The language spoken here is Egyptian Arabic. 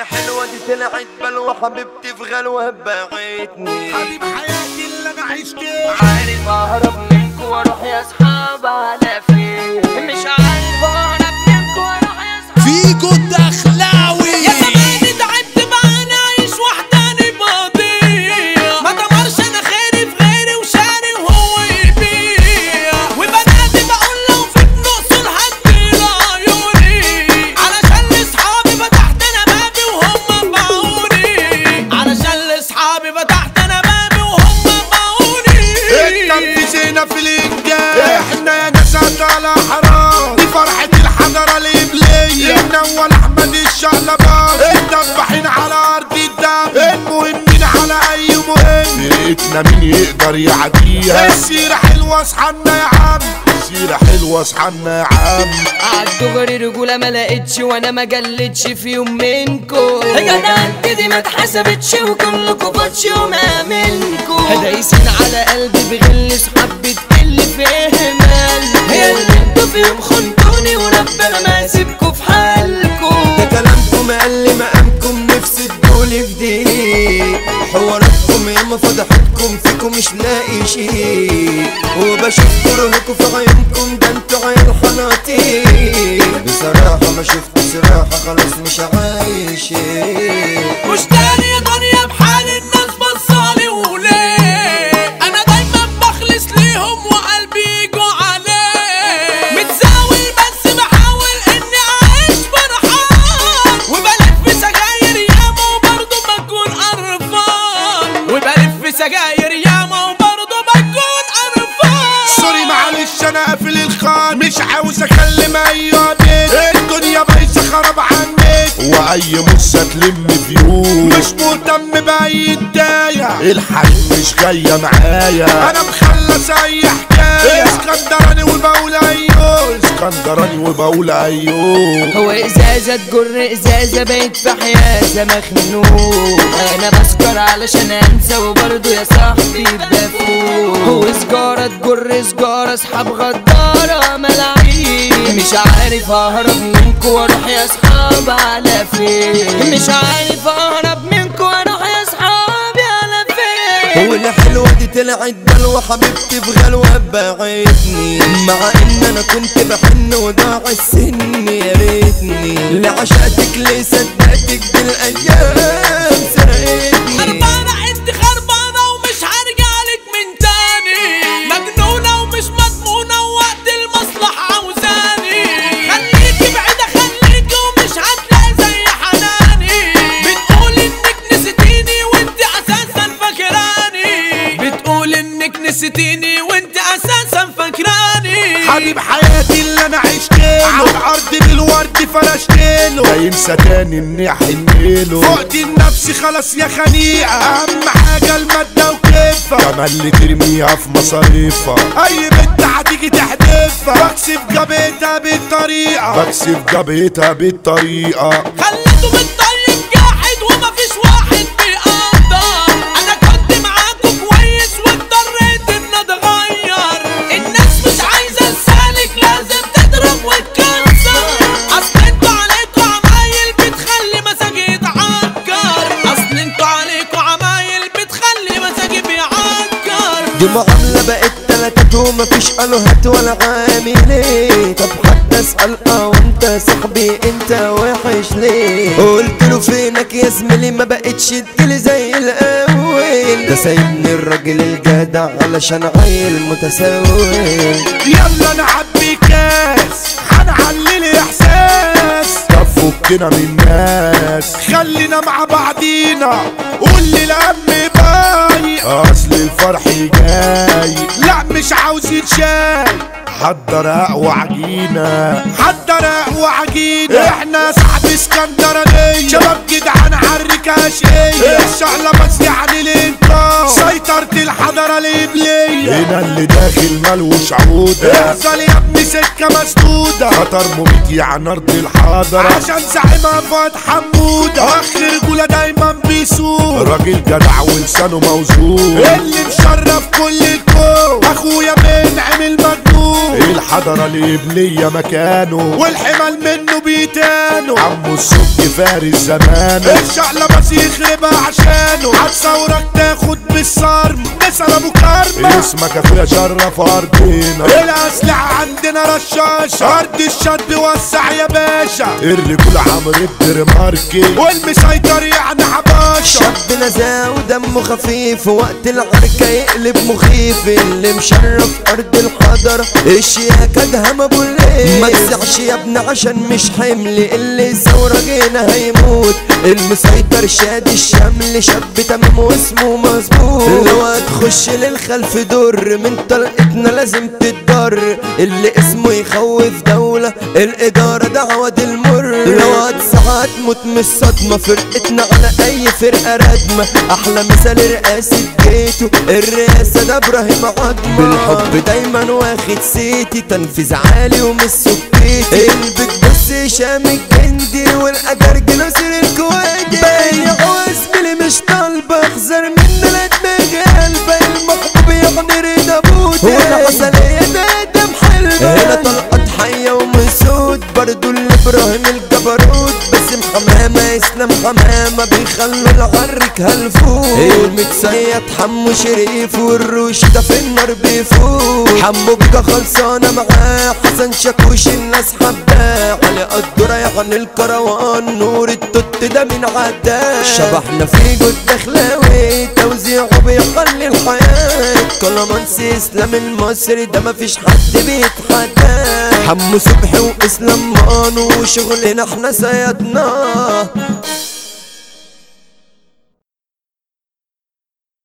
والحلوة دي طلعت بلوى حبيبتي في غلوة باعتني حبيب حياتي اللي انا عشته عارف اهرب منكم واروح يا اصحاب على فين مش عارف اهرب منكم واروح يا اصحاب فيجو الدخلاوي يا زماني تعبت بقى انا عايش وحداني بضيع ما دمرش انا خيري في غيري وشاري وهو يبيع وبنادي بقول لو في بنقص هدي عيوني علشان لاصحابي فتحت انا بابي وهم باعوني علشان لاصحابي فتحت انا بابي وهم باعوني اتنفسينا في الانجاز احنا يا ناس على حرام دي فرحة الحضارة الإبلية النول أحمد الشقلباز اتدبحين على أرض الدم المهمين على أي مهم فرقتنا مين يقدر يعديها السيرة حلوة اصحنا يا عم السيرة حلوة اصحنا يا عم عالدغري رجولة ما لقيتش وانا ما جلتش في يوم منكو جدعنت دي ما اتحسبتش وكلكوا فاتش وما منكو دايسين على قلبي بغل صحاب بتقل في اهمال هي اللي انتوا في يوم خنتوني وربنا ما يسيبكوا في حالكو ده كلامكم قل مقامكم نفسي تقولي في دي حواراتكم ياما فضحتكم فيكم مش لاقي شيء وبشوف كرهكم في عيونكم ده انتوا عيال حناطير بصراحة ما شفت صراحة خلاص مش عايش مش تاني يا دنيا بحال الناس بصالي وليه انا دايما بخلص ليهم وقلبي يجوا عليه متزاول بس بحاول اني اعيش فرحان وبلف سجاير ياما وبرضه بكون قرفان وبلف سجاير ياما وبرضه بكون قرفان سوري معلش انا قافل الخان مش عاوز اكلم اي بيت الدنيا بايظه خرب عنك واي مصه تلم فيوم مش مهتم باي بدايه الحل مش جايه معايا انا مخلص اي حكايه اسكندراني وبقول ايوه اسكندراني وبقول ايوه هو ازازة تجر ازازة بقيت في حيازة مخنوق انا بسكر علشان انسى وبرضه يا صاحبي بفوق هو سجارة تجر سجارة اصحاب غدارة ملاعين مش عارف اهرب منكم واروح يا اصحاب على فين مش عارف اهرب منكم واروح يا اصحابي على فين والحلوة دي طلعت بلوى حبيبتي في غلوة باعتني مع ان انا كنت بحن وضاع السن يا ريتني لعشقتك ليه صدقتك دي الايام سرقتني خربانة انت خربانة ومش هرجع لك من تاني مجنونة ومش مضمونة ووقت المصلحة عاوزاني خليكي بعيدة خليكي ومش هتلاقي زي حناني بتقول انك نسيتيني وانت اساسا فاكراني بتقول انك نسيتيني وانت اساسا فاكراني حبيب حياتي اللي انا عشت له على الارض بالورد فرشتله لا ينسى تاني اني احنله فقت النفس خلاص يا خنيقه اهم حاجه الماده وكيفها كمان اللي ترميها في مصاريفها اي بنت هتيجي تحدفها بكسب جابتها بالطريقه بكسب جابتها بالطريقه خليته بالطيب جاحد ومفيش واحد بيقدر انا كنت معاكم كويس واضطريت ان اتغير الناس مش عايزه لسانك لازم تضرب وتكسر اصل انتوا عليكوا عمايل بتخلي مزاجي يتعكر اصل انتوا عليكوا عمايل بتخلي مزاجي بيعكر دي معاملة بقت تلاتات ومفيش الوهات ولا عامل ايه طب حتى اسأل اه وانت صاحبي انت وحش ليه قلت له فينك يا زميلي ما بقتش تجيلي زي الاول ده سايبني الراجل الجدع علشان عيل متسول يلا نعبي كاس هنعلي احساس طب فكنا من الناس خلينا مع بعضينا قول لي الهم باي اصل الفرح جاي لا مش عاوزين شاي حضر اقوى عجينة حضر اقوى عجينة احنا اصحاب اسكندرانية شباب جدعان عالركاش ايه الشعلة بس يعني الانقاذ سيطرة الحضارة الإبلية هنا اللي داخل ملوش عودة احصل يا ابني سكة مسدودة خطر مميت يعني أرض الحضرة عشان زعيمها فؤاد حمودة أخ رجولة دايما بيسوق راجل جدع ولسانه موزون اللي مشرف كل الكون أخويا منعم المجنون الحضرة الإبلية مكانه والحمى واجمل منه بيتانو عمو السك فارس زمانه الشقلبة يخربها عشانه عالثورك تاخد بالصرم نسأل ابو كرمة اسمك اخويا شرف ارضنا الاسلحة عندنا رشاشة ارض الشد وسع يا باشا الرجول عمرو الدرماركي والمسيطر يعني حباشة شاب نزاع ودمه خفيف وقت العركة يقلب مخيف اللي مشرف أرض الحضر الشياكة دهم أبو الليل ما تزعش يا ابني عشان مش حمل اللي ثورة جينا هيموت المسيطر شاد الشمل شاب تمام واسمه مظبوط لو هتخش للخلف دور من طلقتنا لازم تتضر اللي اسمه يخوف دولة الإدارة دعوة المر لو هتسعى تموت من الصدمة فرقتنا على أي فرقة ردمة أحلى مثال رئاسة جيته الرئاسة ده إبراهيم عظمة بالحب دايما واخد سيتي تنفيذ عالي ومش سكيتي البيت بص هشام الجندي والأجرج ناصر الكويتي بايع واسمي مش طالبة اخزر منه لا دماغي قلبة المحبوب يعني رضا بوتي وانا حسنية ده دم حلبة هنا طلقت حية ومسود برضو الابراهيم الجبروت باسم حمامة اسلام حمامة بيخلوا العرك هلفوت المتصيد حمو شريف والروش ده في النار بيفوت حمو بيجا خلصانة معاه حسن شاكوش الناس حباه علي قدره يعني الكروان نور التوت ده من عداه شبحنا في جود دخلاوي توزيعه بيخلي الحياة كلامانسي اسلام المصري ده مفيش حد بيتحداه حمو صبحي واسلام مانو وشغلنا احنا سيدناه